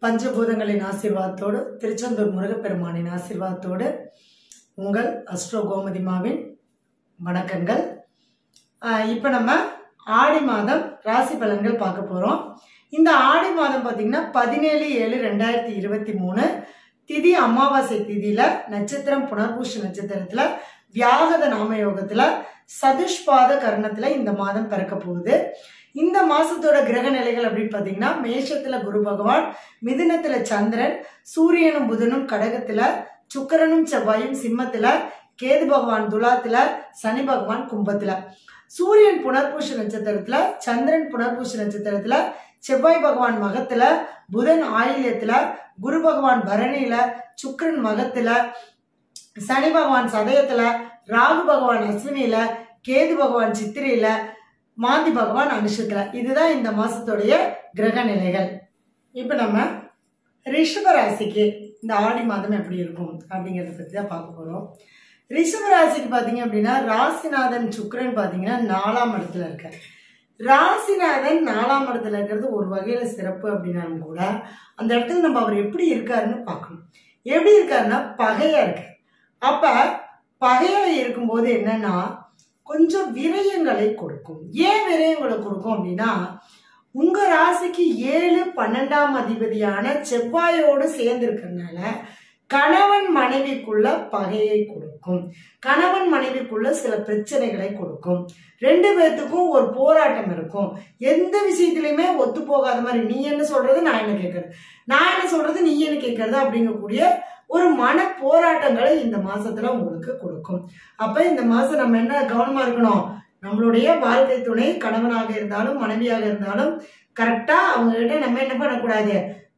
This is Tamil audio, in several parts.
பஞ்சபூதங்களின் ஆசீர்வாதத்தோடு திருச்செந்தூர் முருகப்பெருமானின் ஆசீர்வாதத்தோடு உங்கள் அஸ்ட்ரோ கோமதிமாவின் வணக்கங்கள் இப்போ நம்ம ஆடி மாதம் ராசி பலன்கள் பார்க்க போகிறோம் இந்த ஆடி மாதம் பார்த்தீங்கன்னா பதினேழு ஏழு ரெண்டாயிரத்தி இருபத்தி மூணு திதி அமாவாசை திதியில் நட்சத்திரம் புனர்பூஷ நட்சத்திரத்தில் வியாகத நாமயோகத்தில் சதுஷ்பாத கர்ணத்தில் இந்த மாதம் பிறக்க போகுது இந்த மாசத்தோட கிரக நிலைகள் அப்படின்னு பார்த்தீங்கன்னா மேஷத்துல குரு பகவான் மிதுனத்துல சந்திரன் சூரியனும் புதனும் கடகத்துல சுக்கிரனும் செவ்வாயும் சிம்மத்துல கேது பகவான் துலாத்துல சனி பகவான் கும்பத்துல சூரியன் புனர்பூஷ நட்சத்திரத்துல சந்திரன் புனர்பூஷ நட்சத்திரத்துல செவ்வாய் பகவான் மகத்துல புதன் ஆயில்யத்துல குரு பகவான் பரணியில சுக்கிரன் மகத்துல சனி பகவான் சதயத்துல ராகு பகவான் அஸ்வினியில கேது பகவான் சித்திரையில மாந்தி பகவான் அனுஷத்துல இதுதான் இந்த மாசத்துடைய கிரக நிலைகள் இப்போ நம்ம ரிஷப ராசிக்கு இந்த ஆடி மாதம் எப்படி இருக்கும் அப்படிங்கிறத பற்றி தான் பார்க்க போகிறோம் ரிஷப ராசிக்கு பார்த்தீங்க அப்படின்னா ராசிநாதன் சுக்கிரன் பார்த்தீங்கன்னா நாலாம் இடத்துல இருக்கார் ராசிநாதன் நாலாம் இடத்துல இருக்கிறது ஒரு வகையில் சிறப்பு அப்படின்னாலும் கூட அந்த இடத்துல நம்ம அவர் எப்படி இருக்காருன்னு பார்க்கணும் எப்படி இருக்காருன்னா பகையா இருக்கார் அப்ப பகையா இருக்கும்போது என்னன்னா கொஞ்சம் விரயங்களை கொடுக்கும் ஏன் விரயங்களை கொடுக்கும் அப்படின்னா உங்க ராசிக்கு ஏழு பன்னெண்டாம் அதிபதியான செவ்வாயோடு சேர்ந்து இருக்கிறதுனால கணவன் மனைவிக்குள்ள பகையை கொடுக்கும் கணவன் மனைவிக்குள்ள சில பிரச்சனைகளை கொடுக்கும் ரெண்டு பேர்த்துக்கும் ஒரு போராட்டம் இருக்கும் எந்த விஷயத்திலையுமே ஒத்து போகாத மாதிரி நீ என்ன சொல்றது நான் என்ன கேட்கறது நான் என்ன சொல்றது நீ என்ன கேட்கறது அப்படிங்கக்கூடிய ஒரு மன போராட்டங்களை இந்த மாசத்துல உங்களுக்கு கொடுக்கும் அப்ப இந்த மாசம் நம்ம என்ன கவனமா இருக்கணும் நம்மளுடைய வாழ்க்கை துணை கணவனாக இருந்தாலும் மனைவியாக இருந்தாலும் கரெக்டா அவங்க கிட்ட நம்ம என்ன பண்ணக்கூடாது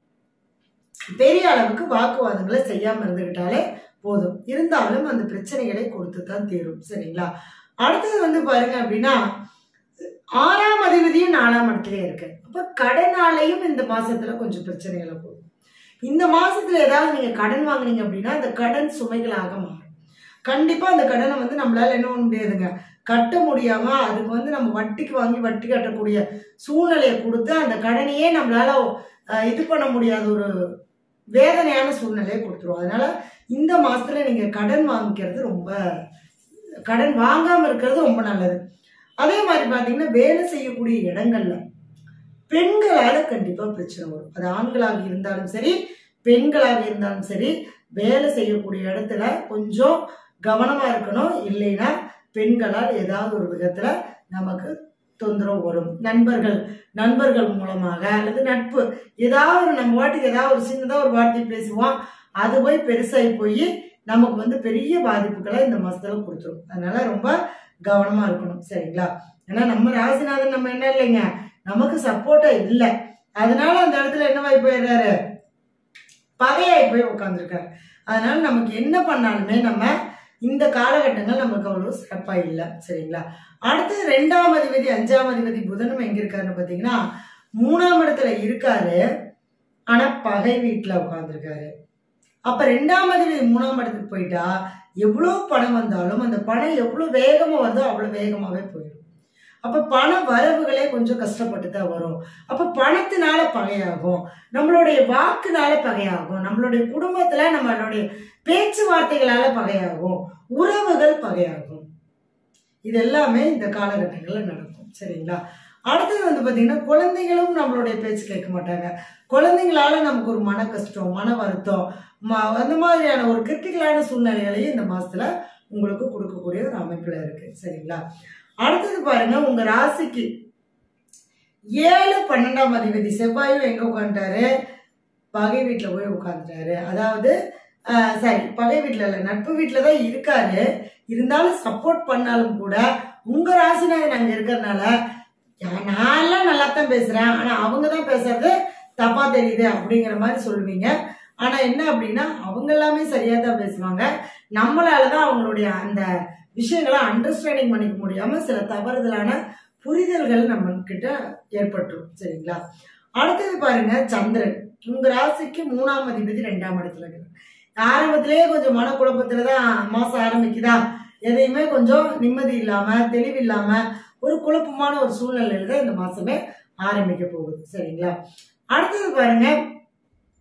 பெரிய அளவுக்கு வாக்குவாதங்களை செய்யாம இருந்துகிட்டாலே போதும் இருந்தாலும் அந்த பிரச்சனைகளை கொடுத்து தான் தீரும் சரிங்களா அடுத்தது வந்து பாருங்க அப்படின்னா ஆறாம் அதிபதியும் நாலாம் இடத்துலயே இருக்கு அப்ப கடனாலையும் இந்த மாசத்துல கொஞ்சம் பிரச்சனைகளை போகும் இந்த மாசத்துல ஏதாவது நீங்க கடன் வாங்குனீங்க அப்படின்னா அந்த கடன் சுமைகளாக மாறும் கண்டிப்பா அந்த கடனை வந்து நம்மளால என்ன பண்ண முடியாதுங்க கட்ட முடியாம அதுக்கு வந்து நம்ம வட்டிக்கு வாங்கி வட்டி கட்டக்கூடிய சூழ்நிலையை கொடுத்து அந்த கடனையே நம்மளால அஹ், இது பண்ண முடியாத ஒரு வேதனையான சூழ்நிலையை கொடுத்துரும் அதனால இந்த மாசத்துல நீங்க கடன் வாங்கிக்கிறது ரொம்ப கடன் வாங்காம இருக்கிறது ரொம்ப நல்லது அதே மாதிரி பாத்தீங்கன்னா வேலை செய்யக்கூடிய இடங்கள்ல பெண்களால கண்டிப்பா பிரச்சனை வரும் அது ஆண்களாக இருந்தாலும் சரி பெண்களாக இருந்தாலும் சரி வேலை செய்யக்கூடிய இடத்துல கொஞ்சம் கவனமா இருக்கணும் இல்லைன்னா பெண்களால் ஏதாவது ஒரு விதத்துல நமக்கு தொந்தரவு வரும் நண்பர்கள் நண்பர்கள் மூலமாக அல்லது நட்பு ஏதாவது ஒரு நம்ம வாட்டுக்கு ஏதாவது ஒரு சின்னதாக ஒரு வார்த்தை பேசுவோம் அது போய் பெருசாகி போய் நமக்கு வந்து பெரிய பாதிப்புகளை இந்த மாசத்துல கொடுத்துரும் அதனால ரொம்ப கவனமா இருக்கணும் சரிங்களா ஏன்னா நம்ம ராசிநாதன் நம்ம என்ன இல்லைங்க நமக்கு சப்போர்ட்டா இல்லை அதனால அந்த இடத்துல என்னவாய் போயிடுறாரு பகையாய் போய் உட்காந்துருக்காரு அதனால நமக்கு என்ன பண்ணாலுமே நம்ம இந்த காலகட்டங்கள் நமக்கு அவ்வளவு சிறப்பா இல்லை சரிங்களா அடுத்தது ரெண்டாம் அதிபதி அஞ்சாம் அதிபதி புதனும் எங்க இருக்காருன்னு பாத்தீங்கன்னா மூணாம் இடத்துல இருக்காரு ஆனா பகை வீட்டுல உட்காந்துருக்காரு அப்ப ரெண்டாம் அதிபதி மூணாம் இடத்துக்கு போயிட்டா எவ்வளவு பணம் வந்தாலும் அந்த பணம் எவ்வளவு வேகமா வருதோ அவ்வளவு வேகமாவே போயிடும் அப்ப பண வரவுகளே கொஞ்சம் கஷ்டப்பட்டு தான் வரும் அப்ப பணத்தினால பகையாகும் நம்மளுடைய வாக்குனால பகையாகும் நம்மளுடைய குடும்பத்துல நம்மளுடைய பேச்சுவார்த்தைகளால பகையாகும் உறவுகள் பகையாகும் இது எல்லாமே இந்த காலகட்டங்கள்ல நடக்கும் சரிங்களா அடுத்தது வந்து பாத்தீங்கன்னா குழந்தைகளும் நம்மளுடைய பேச்சு கேட்க மாட்டாங்க குழந்தைங்களால நமக்கு ஒரு மன கஷ்டம் மன வருத்தம் ம- அந்த மாதிரியான ஒரு கிரிட்டிக்கலான சூழ்நிலைகளையும் இந்த மாசத்துல உங்களுக்கு கொடுக்கக்கூடிய ஒரு அமைப்புல இருக்கு சரிங்களா அடுத்தது பாருங்க உங்க ராசிக்கு ஏழு பன்னெண்டாம் அதிபதி செவ்வாயும் எங்க உட்காந்துட்டாரு பகை வீட்டுல போய் உட்காந்துட்டாரு அதாவது ஆஹ், சரி பகை வீட்டுல இல்ல நட்பு வீட்டுல தான் இருக்காரு இருந்தாலும் சப்போர்ட் பண்ணாலும் கூட உங்க ராசிநாதன் அங்க இருக்கிறதுனால யா- நான் எல்லாம் நல்லா தான் பேசுறேன் ஆனா அவங்க தான் பேசுறது தப்பா தெரியுது அப்படிங்கிற மாதிரி சொல்லுவீங்க ஆனா என்ன அப்படின்னா அவங்க எல்லாமே சரியா தான் பேசுவாங்க நம்மளாலதான் அவங்களுடைய அந்த விஷயங்களை அண்டர்ஸ்டாண்டிங் பண்ணிக்க முடியாம சில தவறுதலான புரிதல்கள் நம்ம கிட்ட ஏற்பட்டுரும் சரிங்களா அடுத்தது பாருங்க சந்திரன் உங்க ராசிக்கு மூணாம் அதிபதி ரெண்டாம் இடத்துல இருக்கு ஆரம்பத்திலேயே கொஞ்சம் மனக்குழப்பத்துல தான் மாசம் ஆரம்பிக்குதா எதையுமே கொஞ்சம் நிம்மதி இல்லாம தெளிவு இல்லாம ஒரு குழப்பமான ஒரு சூழ்நிலையில தான் இந்த மாசமே ஆரம்பிக்க போகுது சரிங்களா அடுத்தது பாருங்க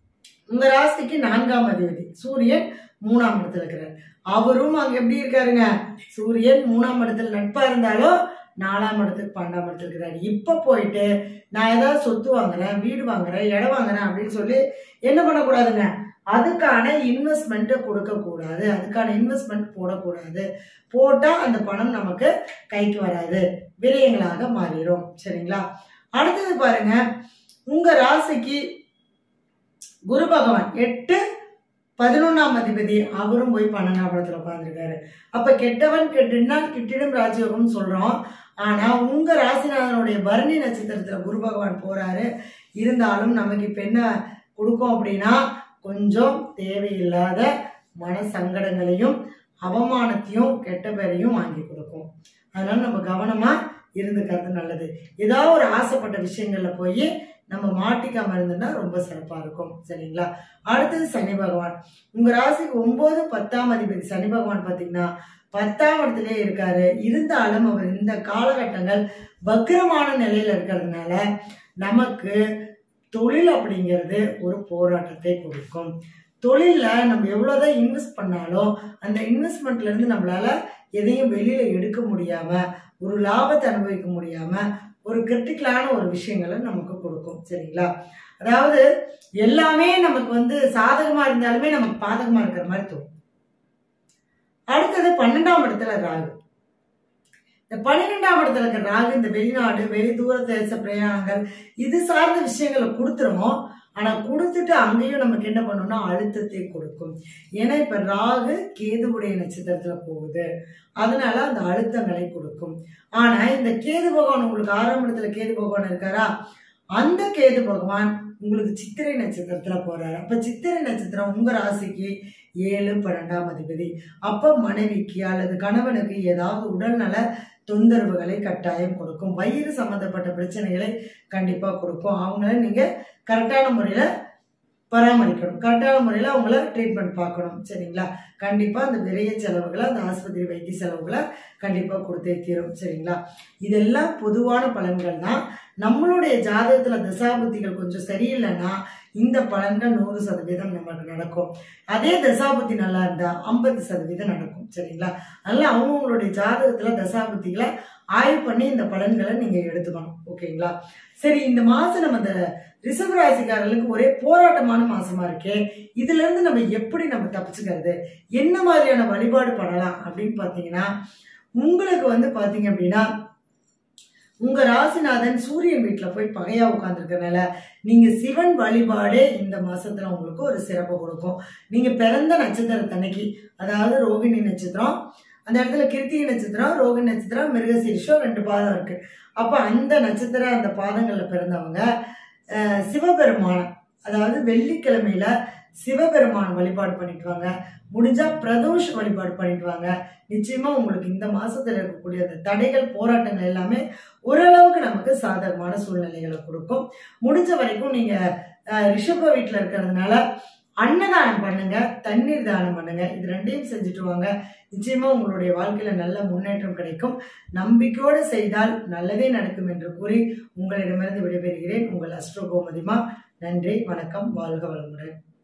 உங்க ராசிக்கு நான்காம் அதிபதி சூரியன் மூணாம் இடத்துல இருக்கிறார் அவரும் அங்க எப்படி இருக்காருங்க சூரியன் மூணாம் இடத்துல நட்பா இருந்தாலும் நாலாம் இடத்துக்கு பன்னெண்டாம் இடத்துல இருக்கிறார் இப்ப போயிட்டு நான் ஏதாவது சொத்து வாங்குறேன் வீடு வாங்குறேன் இடம் வாங்குறேன் அப்படின்னு சொல்லி என்ன பண்ணக்கூடாதுங்க அதுக்கான இன்வெஸ்ட்மெண்ட்டை கொடுக்கக்கூடாது அதுக்கான இன்வெஸ்ட்மெண்ட் போடக்கூடாது போட்டால் அந்த பணம் நமக்கு கைக்கு வராது விரயங்களாக மாறிடும் சரிங்களா அடுத்தது பாருங்க உங்க ராசிக்கு குரு பகவான் எட்டு பதினொன்னாம் அதிபதி அவரும் போய் பன்னெண்டாம் இடத்துல உட்காந்துருக்காரு அப்ப கெட்டவன் கெட்டினால் கிட்டிடும் ராஜயோகம்னு சொல்றோம் ஆனா உங்க ராசிநாதனுடைய பரணி நட்சத்திரத்துல குரு பகவான் போறாரு இருந்தாலும் நமக்கு இப்ப என்ன கொடுக்கும் அப்படின்னா கொஞ்சம் தேவையில்லாத மன சங்கடங்களையும் அவமானத்தையும் கெட்ட பேரையும் வாங்கி கொடுக்கும் அதனால நம்ம கவனமா இருந்துக்கிறது நல்லது ஏதாவது ஒரு ஆசைப்பட்ட விஷயங்கள்ல போய் நம்ம மாட்டிக்காம இருந்தோம்னா ரொம்ப சிறப்பா இருக்கும் சரிங்களா அடுத்தது சனி பகவான் உங்க ராசிக்கு ஒன்பது பத்தாம் அதிபதி சனி பகவான் பாத்தீங்கன்னா பத்தாம் இடத்துலயே இருக்காரு இருந்தாலும் அவர் இந்த காலகட்டங்கள் வக்கிரமான நிலையில இருக்கிறதுனால நமக்கு தொழில் அப்படிங்கிறது ஒரு போராட்டத்தை கொடுக்கும் தொழில்ல நம்ம எவ்வளவுதான் இன்வெஸ்ட் பண்ணாலும் அந்த இன்வெஸ்ட்மெண்ட்ல இருந்து நம்மளால எதையும் வெளியில எடுக்க முடியாம ஒரு லாபத்தை அனுபவிக்க முடியாம ஒரு கிரிட்டிக்கலான ஒரு விஷயங்களை நமக்கு கொடுக்கும் சரிங்களா அதாவது எல்லாமே நமக்கு வந்து சாதகமா இருந்தாலுமே நமக்கு பாதகமா இருக்கிற மாதிரி தோணும் அடுத்தது பன்னெண்டாம் இடத்துல ராகு இந்த பன்னிரெண்டாம் இடத்துல இருக்கிற ராகு இந்த வெளிநாடு வெளி தூர தேச பிரயாணங்கள் இது சார்ந்த விஷயங்களை கொடுத்துரும் ஆனா கொடுத்துட்டு அங்கேயும் நமக்கு என்ன பண்ணும்னா அழுத்தத்தை கொடுக்கும் ஏன்னா இப்ப ராகு கேதுவுடைய நட்சத்திரத்துல போகுது அதனால அந்த அழுத்தங்களை கொடுக்கும் ஆனா இந்த கேது பகவான் உங்களுக்கு ஆறாம் இடத்துல கேது பகவான் இருக்காரா அந்த கேது பகவான் உங்களுக்கு சித்திரை நட்சத்திரத்துல போறாரு அப்ப சித்திரை நட்சத்திரம் உங்க ராசிக்கு ஏழு பன்னெண்டாம் அதிபதி அப்ப மனைவிக்கு அல்லது கணவனுக்கு ஏதாவது உடல்நல தொந்தரவுகளை கட்டாயம் கொடுக்கும் வயிறு சம்பந்தப்பட்ட பிரச்சனைகளை கண்டிப்பா கொடுக்கும் அவங்கள நீங்க கரெக்டான முறையில பராமரிக்கணும் கரெக்டான முறையில் அவங்கள ட்ரீட்மெண்ட் பார்க்கணும் சரிங்களா கண்டிப்பாக அந்த விரைய செலவுகளை அந்த ஆஸ்பத்திரி வைத்திய செலவுகளை கண்டிப்பாக கொடுத்தே தீரும் சரிங்களா இதெல்லாம் பொதுவான பலன்கள் தான் நம்மளுடைய ஜாதகத்தில் தசாபுத்திகள் கொஞ்சம் சரியில்லைன்னா இந்த பலன்கள் நூறு சதவீதம் நமக்கு நடக்கும் அதே தசாபுத்தி நல்லா இருந்தா ஐம்பது சதவீதம் நடக்கும் சரிங்களா அதனால அவங்கவுங்களுடைய ஜாதகத்துல தசாபுத்திகளை ஆய்வு பண்ணி இந்த பலன்களை நீங்க எடுத்துக்கணும் ஓகேங்களா சரி இந்த மாசம் நம்ம இந்த ரிசர்வ் ராசிக்காரர்களுக்கு ஒரே போராட்டமான மாசமா இருக்கே இதுல இருந்து நம்ம எப்படி நம்ம தப்பிச்சுக்கிறது என்ன மாதிரியான வழிபாடு பண்ணலாம் அப்படின்னு பாத்தீங்கன்னா உங்களுக்கு வந்து பாத்தீங்க அப்படின்னா உங்க ராசிநாதன் சூரியன் வீட்டுல போய் பகையா உட்கார்ந்துருக்கனால நீங்க சிவன் வழிபாடே இந்த மாசத்துல உங்களுக்கு ஒரு சிறப்பு கொடுக்கும் நீங்க பிறந்த நட்சத்திரத்தன்னைக்கு அதாவது ரோகிணி நட்சத்திரம் அந்த இடத்துல கிருத்திகை நட்சத்திரம் ரோகிணி நட்சத்திரம் மிருகசீரிஷம் ரெண்டு பாதம் இருக்கு அப்ப அந்த நட்சத்திர அந்த பாதங்கள்ல பிறந்தவங்க அஹ், சிவபெருமான அதாவது வெள்ளிக்கிழமையில சிவபெருமான வழிபாடு பண்ணிட்டு வாங்க முடிஞ்சா பிரதோஷ வழிபாடு பண்ணிட்டு வாங்க நிச்சயமா உங்களுக்கு இந்த மாசத்துல இருக்கக்கூடிய அந்த தடைகள் போராட்டங்கள் எல்லாமே ஓரளவுக்கு நமக்கு சாதகமான சூழ்நிலைகளை கொடுக்கும் முடிஞ்ச வரைக்கும் நீங்க அஹ், ரிஷப வீட்டுல இருக்கிறதுனால அன்னதானம் பண்ணுங்க தண்ணீர் தானம் பண்ணுங்க இது ரெண்டையும் செஞ்சுட்டு வாங்க நிச்சயமா உங்களுடைய வாழ்க்கையில நல்ல முன்னேற்றம் கிடைக்கும் நம்பிக்கையோடு செய்தால் நல்லதே நடக்கும் என்று கூறி உங்களிடமிருந்து விடைபெறுகிறேன் உங்கள் அஸ்ட்ரோ கோமதிமா நன்றி வணக்கம் வாழ்க வளமுடன்